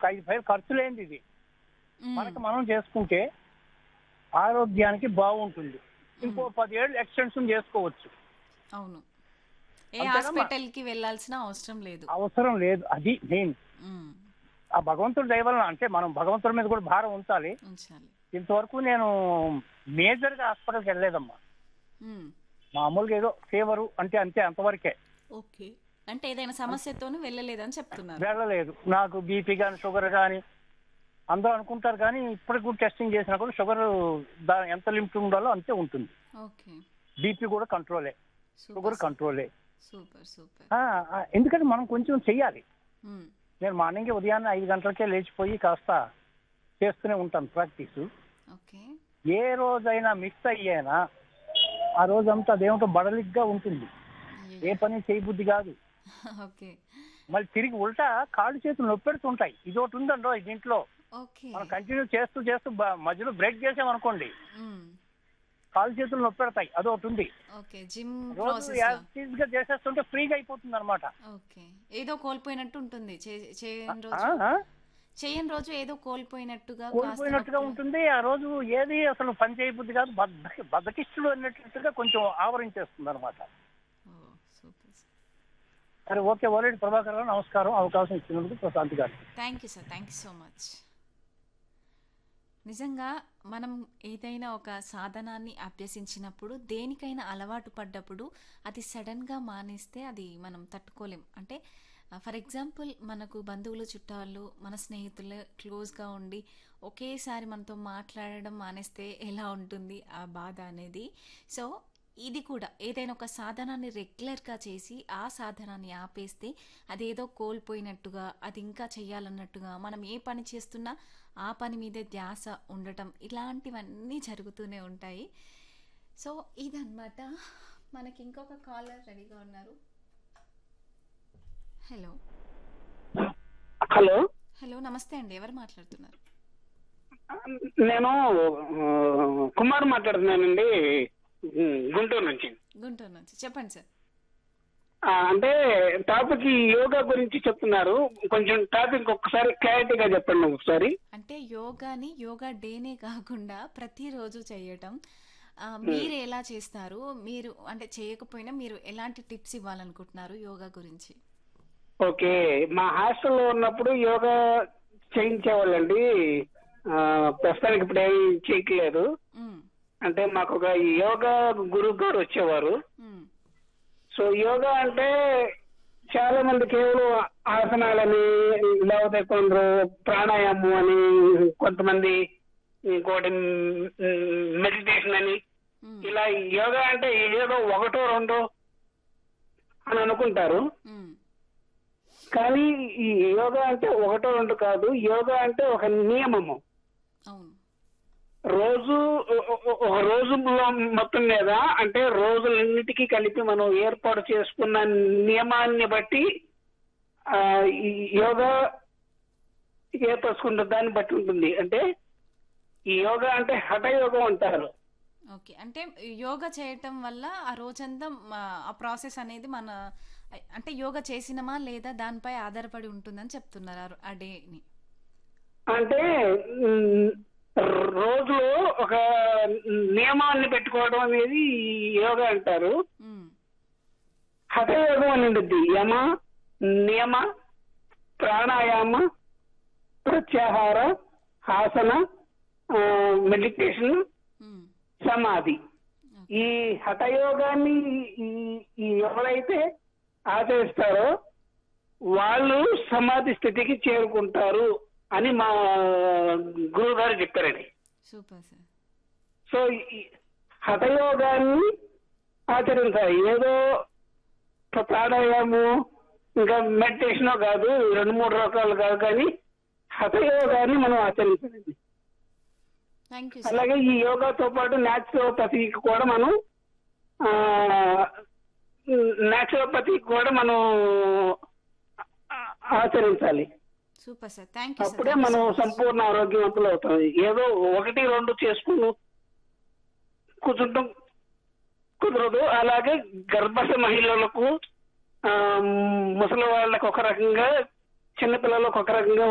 ఐదు పైలు ఖర్చు లేనిది ఇది మ్మ్. మనకి మనం చేసుకుంటే ఆరోగ్యానికి బాగుంటుంది ఇంకో పదేళ్ళు ఎక్స్టెన్షన్ చేసుకోవచ్చు అవును ఏ అంతేనమ్మా? హాస్పిటల్ కి వెళ్ళాల్సిన అవసరం లేదు అవసరం లేదు అది మెయిన్ మ్మ్. ఆ భగవంతుడి దయ వలన అంటే మనం భగవంతుడి మీద కూడా భారం ఉంచాలి ఉంచాలి ఇంతవరకు నేను మేజర్ గా హాస్పిటల్కి వెళ్ళలేదమ్మా మ్మ్. మామూలుగా ఏదో ఫీవరు అంటే అంతే అంతవరకే ఓకే అంటే ఏదైనా సమస్యతోనే వెళ్ళలేదని చెప్తున్నారు వెళ్ళలేదు నాకు బీపీ కానీ షుగర్ కానీ అందరూ అనుకుంటారు కానీ ఇప్పటికి కూడా టెస్టింగ్ చేసినా కూడా షుగర్ దా ఎంత లిమిట్ ఉండాలో అంతే ఉంటుంది ఓకే బీపీ కూడా కంట్రోలే షుగర్ సూపర్ కంట్రోలే సూపర్ సూపర్ ఆ, ఆ, ఎందుకంటే మనం కొంచెం చెయ్యాలి మ్మ్. నేను మార్నింగ్ ఉదయాన్నే ఐదు గంటలకే లేచిపోయి కాస్త చేస్తూనే ఉంటాను ప్రాక్టీస్ ఓకే ఏ రోజైనా మిస్ అయ్యేనా ఆ రోజంతా అదేమిటో బడలిగ్గా ఉంటుంది ఏ పని చేయబుద్ధి కాదు ఓకే మళ్ళీ తిరిగి ఉల్టా కాళ్ళు చేతులు నొప్పెడుతుంటాయి ఇది ఒకటి ఉందండో దీంట్లో ఓకే మనం కంటిన్యూ చేస్తూ చేస్తూ బ- మధ్యలో బ్రేక్ చేసామనుకోండి మ్మ్. కాళ్ళు చేతులు నొప్పెడతాయి అదొకటి ఉంది ఓకే జిమ్ రోజు ప్రాసెస్ యాక్టివ్ గా చేసేస్తుంటే ఫ్రీగా అయిపోతుంది అనమాట ఓకే ఏదో కోల్పోయినట్టు ఉంటుంది చే- చేయని రోజు చేయని రోజు ఏదో కోల్పోయినట్టుగా కాస్త కోల్పోయినట్టుగా నొప్పి- ఉంటుంది ఆ రోజు ఏది అసలు పని చేయబుద్ధి కాదు బద్ధ బద్దకిష్టుడు అన్నట్టుగా కొంచెం ఆవరించేస్తుంది అనమాట ఓ, సూపర్ సార్ సరే ఓకే ఓలేడి ప్రభాకర్ గారు నమస్కారం అవకాశం ఇచ్చినందుకు ప్రశాంత్ గారు thank you sir thank you so much నిజంగా మనం ఏదైనా ఒక సాధనాన్ని అభ్యసించినప్పుడు దేనికైనా అలవాటు పడ్డప్పుడు అది సడన్గా మానేస్తే అది మనం తట్టుకోలేం అంటే ఫర్ ఎగ్జాంపుల్ మనకు బంధువులు చుట్టాలు మన స్నేహితులు క్లోజ్గా ఉండి ఒకేసారి మనతో మాట్లాడడం మానేస్తే ఎలా ఉంటుంది ఆ బాధ అనేది సో ఇది కూడా ఏదైనా ఒక సాధనాన్ని రెగ్యులర్గా చేసి ఆ సాధనాన్ని ఆపేస్తే అదేదో కోల్పోయినట్టుగా అది ఇంకా చేయాలన్నట్టుగా మనం ఏ పని చేస్తున్నా ఆ పని మీదే ధ్యాస ఉండటం ఇలాంటివన్నీ జరుగుతూనే ఉంటాయి సో ఇదన్నమాట మనకి ఇంకొక కాలర్ రెడీగా ఉన్నారు హలో హలో హలో నమస్తే అండి ఎవరు మాట్లాడుతున్నారు నేను ఆ, కుమార్ మాట్లాడుతున్నానండి ఉమ్, గుంటూరు నుంచి గుంటూరు నుంచి చెప్పండి సార్ ఆ, అంటే టాపిక్ ఈ యోగా గురించి చెప్తున్నారు కొంచెం టాపిక్ ఒక్కసారి క్లారిటీగా చెప్పండి ఒకసారి అంటే యోగాని యోగా డేనే కాకుండా ప్రతిరోజు చేయటం ఆ, మీరు ఎలా చేస్తారు మీరు అంటే చేయకపోయినా మీరు ఎలాంటి టిప్స్ ఇవ్వాలనుకుంటున్నారు యోగా గురించి ఓకే మా హాస్టల్లో ఉన్నప్పుడు యోగా చేయించేవాళ్ళండి ఆ, ప్రస్తుతానికి ఇప్పుడు ఏం చేయట్లేదు మ్మ్. అంటే మాకు ఒక యోగా గురువు గారు వచ్చేవారు మ్మ్. సో యోగా అంటే చాలా మంది కేవలం ఆసనాలని లేకపోతే కొందరు ప్రాణాయామం అని కొంతమంది ఇంకోటి మెడిటేషన్ అని మ్మ్. ఇలా యోగా అంటే ఏదో ఒకటో రెండో అని అనుకుంటారు మ్మ్. కానీ ఈ యోగా అంటే ఒకటో రెండు కాదు యోగా అంటే ఒక నియమము అవును రోజు ఒ- ఒ- ఒక రోజు మొత్తం మీద అంటే రోజులన్నిటికీ కలిపి మనం ఏర్పాటు చేసుకున్న నియమాన్ని బట్టి ఆ, ఈ యోగా ఏర్పరచుకున్న దాన్ని బట్టి ఉంటుంది అంటే ఈ యోగా అంటే హఠయోగం అంటారు ఓకే అంటే యోగా చేయటం వల్ల ఆ రోజంతా మ- ఆ ప్రాసెస్ అనేది మన అంటే యోగా చేసినమా లేదా దానిపై ఆధారపడి ఉంటుందని చెప్తున్నారు ఆ రో- ఆ డేని అంటే ఉమ్, రోజులో ఒక నియమాన్ని పెట్టుకోవడం అనేది ఈ యోగా అంటారు మ్మ్. హఠయోగం అని ఉంటుంది యమ నియమ ప్రాణాయామ ప్రత్యాహార ఆసన మెడిటేషన్ మ్మ్. సమాధి ఈ హఠయోగాన్ని ఈ- ఈ ఎవరైతే ఆచరిస్తారో వాళ్ళు సమాధి స్థితికి చేరుకుంటారు అని మా గురువు గారు చెప్పారండి సూపర్ సార్ సో ఈ హఠయోగాన్ని ఆచరించాలి ఏదో ప్ర- ప్రాణాయామం ఇంకా మెడిటేషన్ కాదు ఈ రెండు మూడు రకాలు కాదు కానీ హఠయోగాన్ని మనం ఆచరించాలండి థ్యాంక్ యూ సార్ అలాగే ఈ యోగాతో పాటు న్యాచురోపతికి కూడా మనం న్యాచురోపతి కూడా మనం ఆ- ఆచరించాలి super sir thank you sir అప్పుడే మనం సంపూర్ణ ఆరోగ్యవంతులు అవుతాం ఏదో ఒకటి రెండు చేసుకుని కూర్చుంటాం కుదరదు అలాగే గర్భస్థ మహిళలకు ఆ, ముసలి వాళ్ళకు ఒక రకంగా చిన్నపిల్లలకు ఒక రకంగా